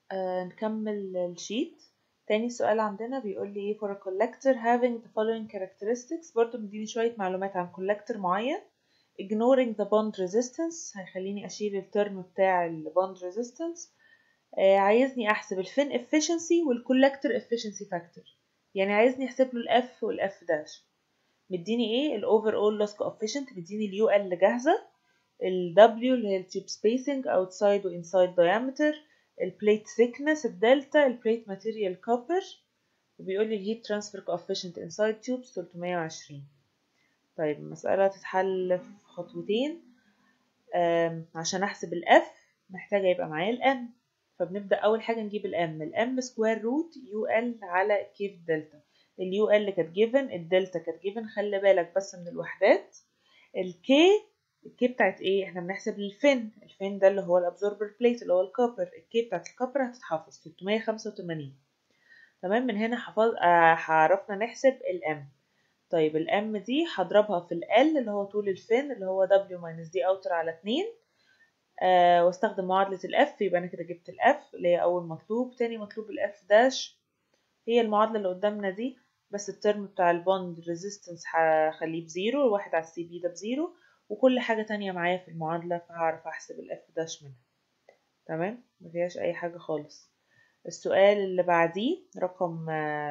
آه نكمل الشيت تاني سؤال عندنا بيقول لي ايه for a collector having the following characteristics برضو مديني شوية معلومات عن collector معين ignoring the bond resistance هيخليني أشيل الترم بتاع ال bond resistance آه عايزني أحسب الفين efficiency والcollector efficiency factor يعني عايزني أحسب له الف والف داش مديني ايه ال overall loss coefficient مديني اليو ال جاهزة ال W اللي هي التيوب spacing outside و inside diameter البليت thickness الدلتا البليت material copper وبيقول لي الهيت ترانسفير coefficient inside tubes 320 طيب المسألة تتحل في خطوتين عشان أحسب ال F محتاجة يبقى معايا ال M فبنبدأ أول حاجة نجيب ال M ال M سكوير روت UL على كيف دلتا ال UL كانت given الدلتا كانت given خلي بالك بس من الوحدات ال K الكي بتاعت ايه احنا بنحسب الفين الفين ده اللي هو الابزوربر بليت اللي هو الكوبر الكي بتاعت الكوبر هتتحفظ 685 تمام من هنا حفظ آه عرفنا نحسب الام طيب الام دي هضربها في ال اللي هو طول الفين اللي هو w minus دي اوتر على 2 آه واستخدم معادلة الاف يبقى انا كده جبت الاف اللي هي اول مطلوب تاني مطلوب الاف داش هي المعادلة اللي قدامنا دي بس الترم بتاع البوند ريزيستنس هخليه بزيرو الواحد على السي بي ده بزيرو وكل حاجة تانية معايا في المعادلة فهعرف أحسب ال F داش منها تمام مفيهاش أي حاجة خالص السؤال اللي بعديه رقم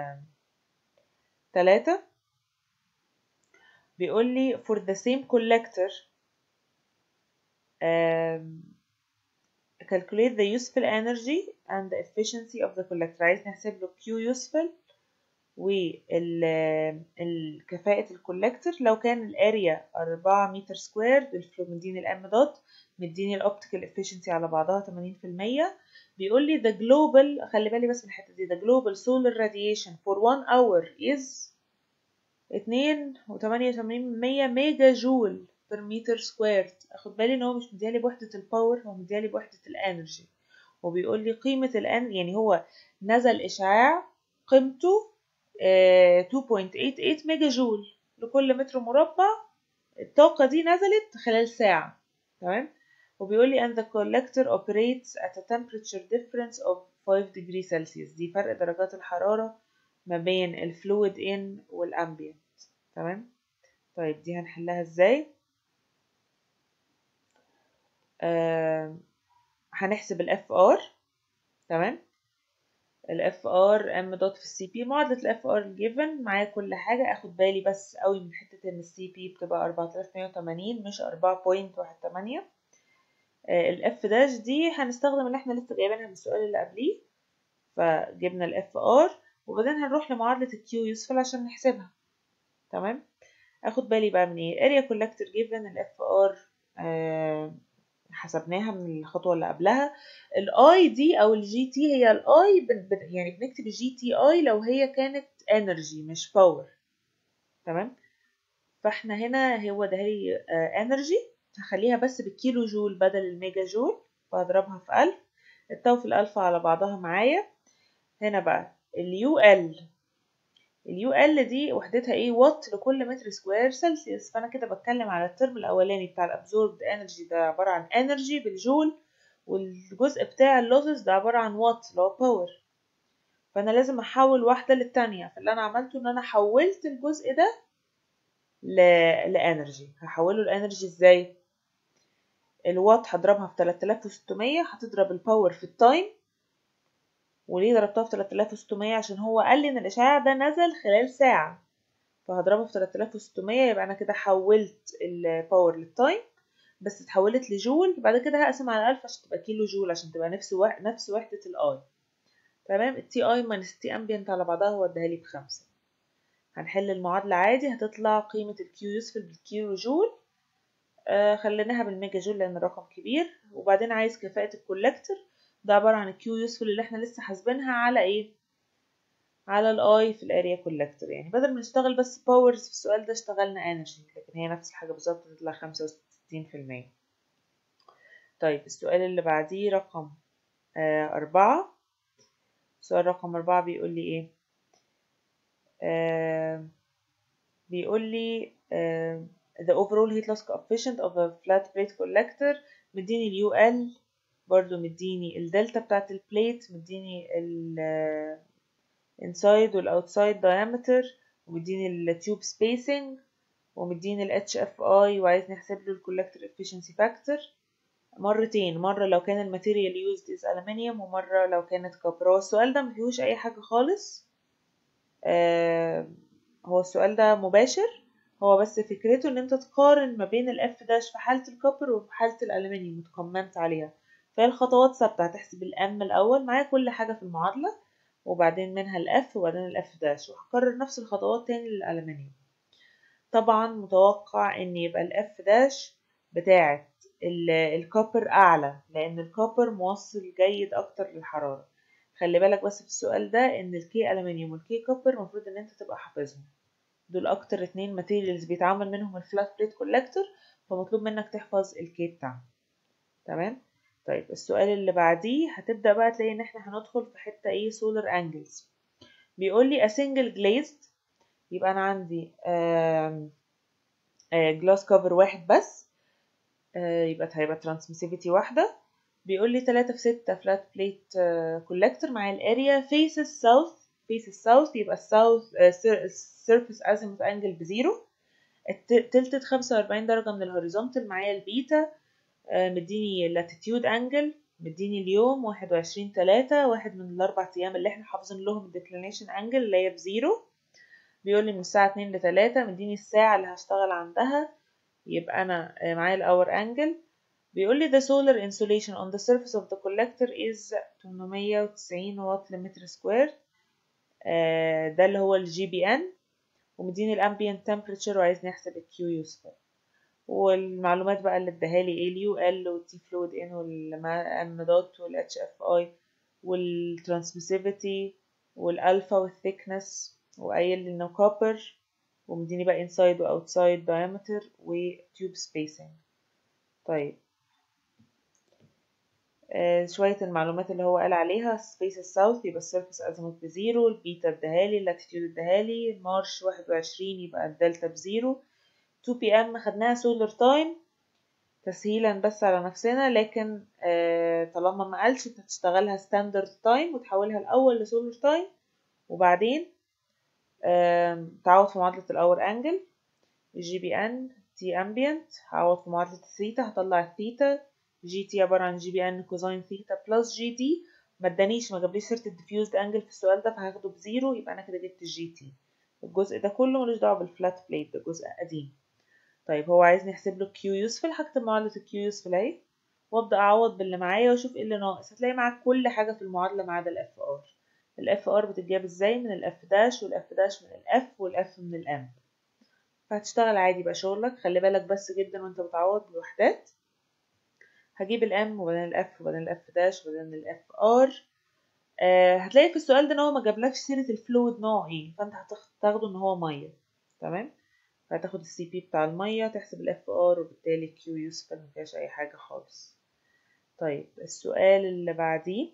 تلاتة بيقول لي for the same collector um, calculate the useful energy and the efficiency of the collector عايز نحسب له Q useful والكفاءة الكولكتور لو كان الاريا أربعة متر سكوير بالفلو مديني الام دوت مديني الاوبتيكال افيشنسي على بعضها تمانين في المية بيقول لي the global خلي بالي بس من الحتة دي the global solar radiation for one hour is اتنين وتمانية وتمانين من مية ميجا جول per meter squared اخد بالي ان هو مش مديالي بوحدة الباور هو مديالي بوحدة الانرجي وبيقول لي قيمة الان يعني هو نزل اشعاع قيمته 2.88 ميجا جول لكل متر مربع الطاقة دي نزلت خلال ساعة تمام وبيقول لي and the collector operates at a temperature difference of 5 degree Celsius دي فرق درجات الحرارة ما بين الفلويد in والامبيانت تمام طيب دي هنحلها ازاي آه هنحسب ال FR تمام ال FR M دوت في السي بي معادلة ال FR given معايا كل حاجة اخد بالي بس قوي من حتة ان السي بي بتبقى 4180 مش 4.18 ال F داش دي هنستخدم اللي احنا لسه جايبينها من السؤال اللي قبليه فجبنا ال FR وبعدين هنروح لمعادلة ال Q useful عشان نحسبها تمام اخد بالي بقى من ايه area collector given ال FR آه حسبناها من الخطوة اللي قبلها الاي دي او الجي تي هي الاي يعني بنكتب الجي تي اي لو هي كانت انرجي مش باور تمام فاحنا هنا هو ده لي انرجي هخليها بس بالكيلو جول بدل الميجا جول فهضربها في ألف التو في الألف على بعضها معايا هنا بقى اليو ال اليو ال دي وحدتها ايه وات لكل متر سكوير سلسيوس فانا كده بتكلم على الترم الاولاني بتاع الابزوربد انرجي ده عباره عن انرجي بالجول والجزء بتاع اللوسز ده عباره عن وات اللي هو باور فانا لازم احول واحده للتانية فاللي انا عملته ان انا حولت الجزء ده ل... لانرجي هحوله لانرجي ازاي الوات هضربها في 3600 هتضرب الباور في التايم وليه ضربتها في 3600 عشان هو قال لي ان الاشعاع ده نزل خلال ساعة فهضربها في 3600 يبقى انا كده حولت الباور للتايم بس اتحولت لجول بعد كده هقسم على 1000 عشان تبقى كيلو جول عشان تبقى نفس وح... نفس وحدة الاي تمام التي اي ماينس تي امبيانت على بعضها هو اداها لي بخمسة هنحل المعادلة عادي هتطلع قيمة الكيو يوسفل بالكيلو جول آه خليناها بالميجا جول لان الرقم كبير وبعدين عايز كفاءة الكولكتور ده عبارة عن الكيو يوسفل اللي احنا لسه حاسبينها على ايه على الاي في الاريا كولكتور يعني بدل ما نشتغل بس باورز في السؤال ده اشتغلنا انرجي لكن هي نفس الحاجة بالظبط تطلع خمسة وستين في المية طيب السؤال اللي بعديه رقم آه أربعة سؤال رقم أربعة بيقول لي ايه آه بيقول لي uh, the overall heat loss coefficient of a flat plate collector مديني اليو ال برضو مديني الدلتا بتاعت البليت مديني ال inside وال outside diameter ومديني التيوب spacing ومديني ال HFI وعايز نحسب له ال collector efficiency factor مرتين مرة لو كان الماتيريال used is aluminium ومرة لو كانت كوبر هو السؤال ده مفيهوش أي حاجة خالص آه هو السؤال ده مباشر هو بس فكرته ان انت تقارن ما بين الاف داش في حالة الكوبر وفي حالة الالومنيوم وتكومنت عليها فهي الخطوات ثابتة هتحسب الام الاول معايا كل حاجة في المعادلة وبعدين منها الاف وبعدين الاف داش وهكرر نفس الخطوات تاني للالومنيوم طبعا متوقع ان يبقى الاف داش بتاعة الكوبر اعلى لان الكوبر موصل جيد اكتر للحرارة خلي بالك بس في السؤال ده ان الكي الومنيوم والكي كوبر المفروض ان انت تبقى حافظهم دول اكتر اتنين ماتيريالز بيتعمل منهم الفلات بليت كولكتور فمطلوب منك تحفظ الكي بتاعهم تمام طيب السؤال اللي بعديه هتبدأ بقى تلاقي ان احنا هندخل في حتة ايه سولار انجلز بيقول لي a single glazed يبقى انا عندي جلاس كفر واحد بس يبقى هيبقى ترانسميسيفيتي واحدة بيقول لي تلاتة في ستة فلات بليت كولكتور معايا الاريا faces south faces south يبقى الساوث surface azimuth angle بزيرو تلتت خمسة وأربعين درجة من الهوريزونتال معايا البيتا مديني لاتيتيود انجل مديني اليوم واحد وعشرين تلاتة واحد من الأربع أيام اللي احنا حافظين لهم الديكلينيشن انجل اللي هي بزيرو بيقول لي من الساعة اتنين لتلاتة مديني الساعة اللي هشتغل عندها يبقى أنا معايا الأور انجل بيقول لي the solar insolation on the surface of the collector is 890 واط لمتر سكوير ده اللي هو الجي بي ان ومديني الامبيانت تمبريتشر وعايز نحسب الكيو يوسفل والمعلومات بقى اللي اداها لي ايه اليو ال والتي فلويد ان والام دوت والاتش اف اي والترانسميسيفيتي والالفا والثيكنس وقايل لي انه كوبر ومديني بقى انسايد واوتسايد diameter وتيوب سبيسنج طيب آه شوية المعلومات اللي هو قال عليها سبيس الساوث يبقى السيرفس ازيموث بزيرو البيتا اداهالي اللاتيتيود اداهالي مارش واحد وعشرين يبقى الدلتا بزيرو 2 بي ام خدناها سولار تايم تسهيلا بس على نفسنا لكن آه طالما ما قالش انت هتشتغلها ستاندرد تايم وتحولها الاول لسولار تايم وبعدين آه تعوض في معادلة الاور انجل الجي بي ان تي امبيانت هعوض في معادلة الثيتا هطلع الثيتا جي تي عبارة عن جي بي ان كوزين ثيتا بلس جي دي ما ادانيش ما جابليش سيرة الديفيوزد انجل في السؤال ده فهاخده بزيرو يبقى انا كده جبت الجي تي الجزء ده كله ملوش دعوة بالفلات بليت ده جزء قديم طيب هو عايزني احسب له كيو يوسفل هكتب معادلة الكيو يوسفل اهي وابدا اعوض باللي معايا واشوف ايه اللي ناقص هتلاقي معاك كل حاجة في المعادلة ما عدا الاف ار الاف ار بتتجاب ازاي من الاف داش والاف داش من الاف والاف من الام فهتشتغل عادي بقى شغلك خلي بالك بس جدا وانت بتعوض بالوحدات هجيب الام وبعدين الاف وبعدين الاف داش وبعدين الاف ار آه هتلاقي في السؤال ده ان هو ما جابلكش سيره الفلويد نوع ايه فانت هتاخده ان هو ميه تمام فهتاخد السي بي بتاع الميه تحسب الاف ار وبالتالي كيو يوسفل ما فيهاش اي حاجه خالص طيب السؤال اللي بعديه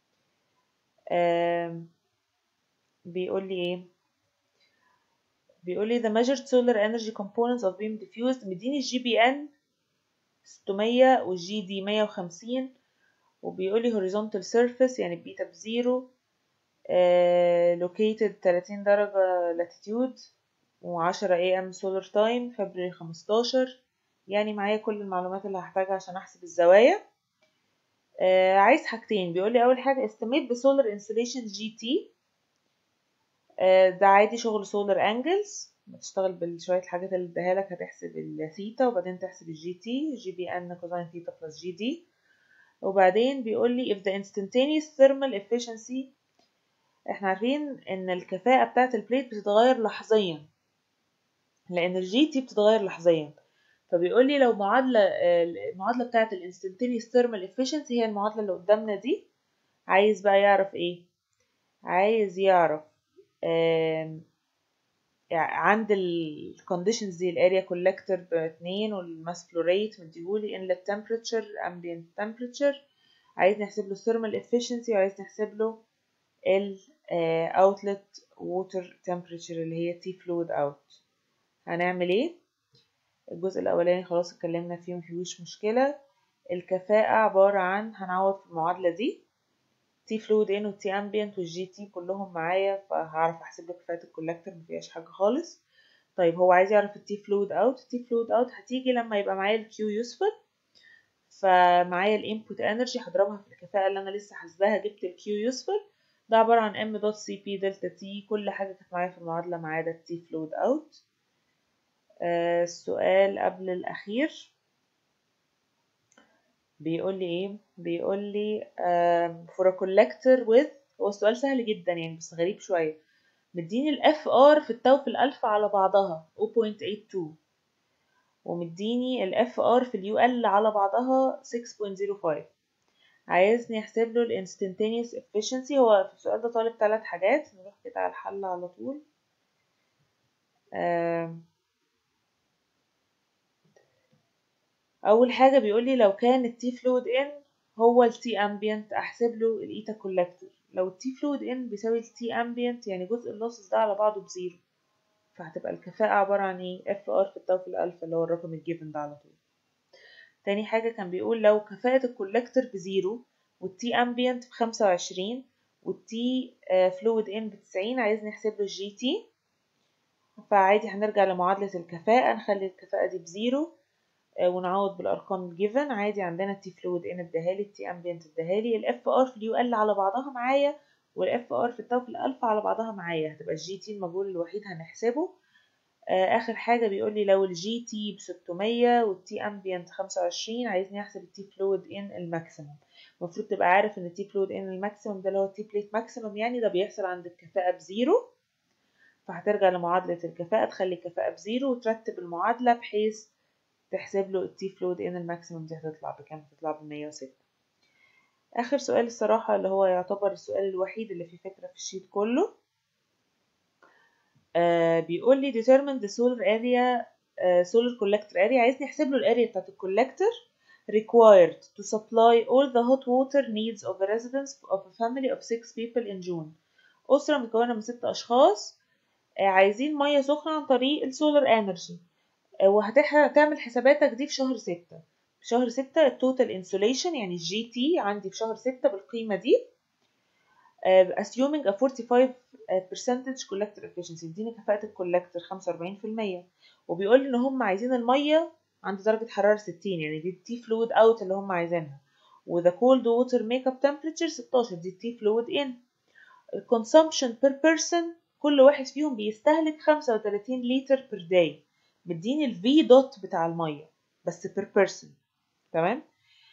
آه بيقول لي ايه بيقول لي the measured solar energy components of beam diffused مديني الجي بي ان 600 والجي دي 150 وبيقول لي horizontal surface يعني بيتا بزيرو uh, located 30 درجة latitude و10 am solar time فبراير 15 يعني معايا كل المعلومات اللي هحتاجها عشان احسب الزوايا uh, عايز حاجتين بيقول لي اول حاجة estimate the solar insolation GT uh, ده عادي شغل solar angles بتشتغل بشوية الحاجات اللي اداها لك هتحسب الثيتا وبعدين تحسب الجي تي جي بي ان كوزين ثيتا بلس جي دي وبعدين بيقول لي if the instantaneous thermal efficiency احنا عارفين ان الكفاءة بتاعة البليت بتتغير لحظيا لان الجي تي بتتغير لحظيا فبيقول لي لو معادلة المعادلة بتاعة الانستنتينيوس thermal efficiency هي المعادلة اللي قدامنا دي عايز بقى يعرف ايه عايز يعرف يعني عند الكونديشنز دي الاريا كولكتور باتنين والماس فلو ريت مديهولي انلت تمبريتشر ambient تمبريتشر عايز نحسب له thermal efficiency وعايز نحسب له ال outlet water temperature اللي هي T fluid out هنعمل ايه الجزء الاولاني خلاص اتكلمنا فيه مفيهوش مشكلة الكفاءة عبارة عن هنعوض في المعادلة دي تي فلويد ان والتي امبيانت والجي تي كلهم معايا فهعرف احسب له كفاءة الكولكتور مفيهاش حاجة خالص طيب هو عايز يعرف التي فلويد اوت التي فلويد اوت هتيجي لما يبقى معايا الكيو يوسفل فمعايا الانبوت انرجي هضربها في الكفاءة اللي انا لسه حاسباها جبت الكيو يوسفل ده عبارة عن ام دوت سي بي دلتا تي كل حاجة كانت معايا في المعادلة ما عدا التي فلويد اوت آه السؤال قبل الأخير بيقول لي ايه بيقول لي um, for a collector with هو السؤال سهل جدا يعني بس غريب شوية مديني الاف ار في التو في الالفا على بعضها 0.82 ومديني الاف ار في اليو ال على بعضها 6.05 عايزني احسب له الانستنتينيوس efficiency هو في السؤال ده طالب ثلاث حاجات نروح كده على الحل على طول آم. اول حاجه بيقول لي لو كان التي فلويد ان هو التي امبيانت احسب له الايتا كولكتور لو التي فلويد ان بيساوي التي امبيانت يعني جزء اللوسز ده على بعضه بزيرو فهتبقى الكفاءة عبارة عن ايه اف ار في التو في الالفا اللي هو الرقم الجيفن ده على طول تاني حاجة كان بيقول لو كفاءة الكولكتور بزيرو والتي امبيانت بخمسة وعشرين والتي فلويد ان بتسعين عايزني احسب له الجي تي فعادي هنرجع لمعادلة الكفاءة نخلي الكفاءة دي بزيرو ونعوض بالارقام الجيفن عادي عندنا التي فلويد ان اداهالي التي امبيانت اداهالي الاف ار في اليو ال على بعضها معايا والاف ار في التو في الالفا على بعضها معايا هتبقى الجي تي المجهول الوحيد هنحسبه اخر حاجه بيقول لي لو الجي تي ب 600 والتي امبيانت 25 عايزني احسب التي فلويد ان الماكسيمم المفروض تبقى عارف ان التي فلويد ان الماكسيمم ده اللي هو التي بليت ماكسيمم يعني ده بيحصل عند الكفاءه بزيرو فهترجع لمعادله الكفاءه تخلي الكفاءه بزيرو وترتب المعادله بحيث تحسب له التي فلويد ان الماكسيمم دي هتطلع بكام هتطلع ب 106 اخر سؤال الصراحه اللي هو يعتبر السؤال الوحيد اللي فيه فكره في الشيت كله آه بيقول لي determine the solar area uh, solar collector area عايزني احسب له الاريا بتاعت الكولكتور required to supply all the hot water needs of a residence of a family of six people in June أسرة مكونة من ست أشخاص آه عايزين مية سخنة عن طريق السولار انرجي آه وهتعمل حساباتك دي في شهر ستة في شهر ستة التوتال انسوليشن يعني الجي تي عندي في شهر ستة بالقيمة دي uh, assuming a 45 percentage collector efficiency يديني كفاءة الكولكتور 45% وبيقول لي ان هم عايزين المية عند درجة حرارة 60 يعني دي التي فلويد اوت اللي هم عايزينها وذا cold water makeup temperature 16 دي التي فلويد in consumption per person كل واحد فيهم بيستهلك 35 لتر per day مديني الفي دوت بتاع المية بس per person تمام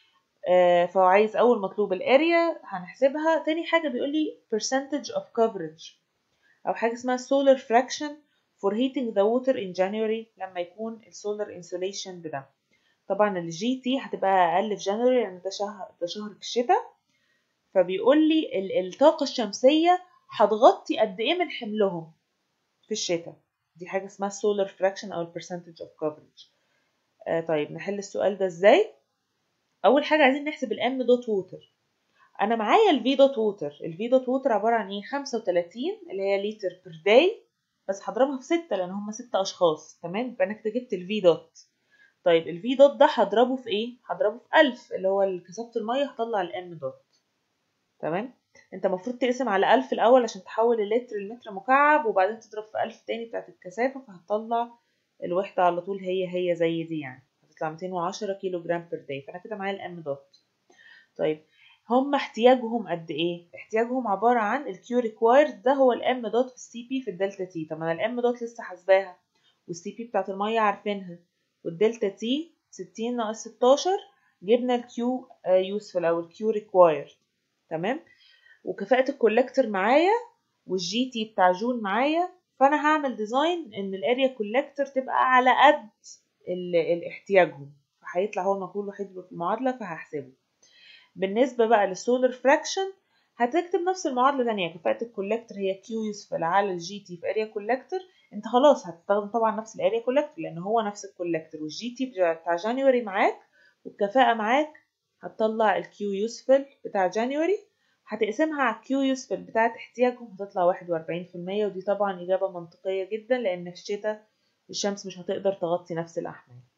آه فهو عايز اول مطلوب الاريا هنحسبها تاني حاجة بيقول لي percentage of coverage او حاجة اسمها solar fraction for heating the water in January لما يكون السولار insulation بده طبعا الجي تي هتبقى اقل في جانوري لان ده شهر ده شهر في الشتاء فبيقول لي الطاقة الشمسية هتغطي قد ايه من حملهم في الشتاء دي حاجة اسمها solar fraction او percentage of coverage آه طيب نحل السؤال ده ازاي اول حاجه عايزين نحسب الام دوت ووتر انا معايا الفي دوت ووتر الفي دوت ووتر عباره عن ايه 35 اللي هي لتر بير داي بس هضربها في 6 لان هم 6 اشخاص تمام يبقى انا كده جبت الفي دوت طيب الفي دوت ده هضربه في ايه هضربه في 1000 اللي هو كثافه الميه هطلع الام دوت تمام انت المفروض تقسم على 1000 الاول عشان تحول اللتر لمتر مكعب وبعدين تضرب في 1000 تاني بتاعت الكثافه فهتطلع الوحده على طول هي هي زي دي يعني هتطلع 210 كيلو جرام بير داي فانا كده معايا الام دوت طيب هم احتياجهم قد ايه احتياجهم عباره عن الكيو ريكوايرد ده هو الام دوت في السي بي في الدلتا تي طب انا الام دوت لسه حاسباها والسي بي بتاعت الميه عارفينها والدلتا تي 60 ناقص 16 جبنا الكيو يوسفل او الكيو ريكوايرد تمام وكفاءه الكولكتور معايا والجي تي بتاع جون معايا فانا هعمل ديزاين ان الاريا كولكتور تبقى على قد الاحتياجهم فهيطلع هو المجهول الوحيد في المعادلة فهحسبه بالنسبة بقى للسولار فراكشن هتكتب نفس المعادلة تانية كفاءة الكولكتور هي كيو يوسفل على الجي تي في اريا كولكتور انت خلاص هتستخدم طبعا نفس الاريا كولكتور لان هو نفس الكولكتور والجي تي بتاع جانيوري معاك والكفاءة معاك هتطلع الكيو يوسفل بتاع جانيوري هتقسمها على الكيو يوسفل بتاعت احتياجهم هتطلع واحد وأربعين في المية ودي طبعا إجابة منطقية جدا لأن في الشتاء الشمس مش هتقدر تغطي نفس الأحمال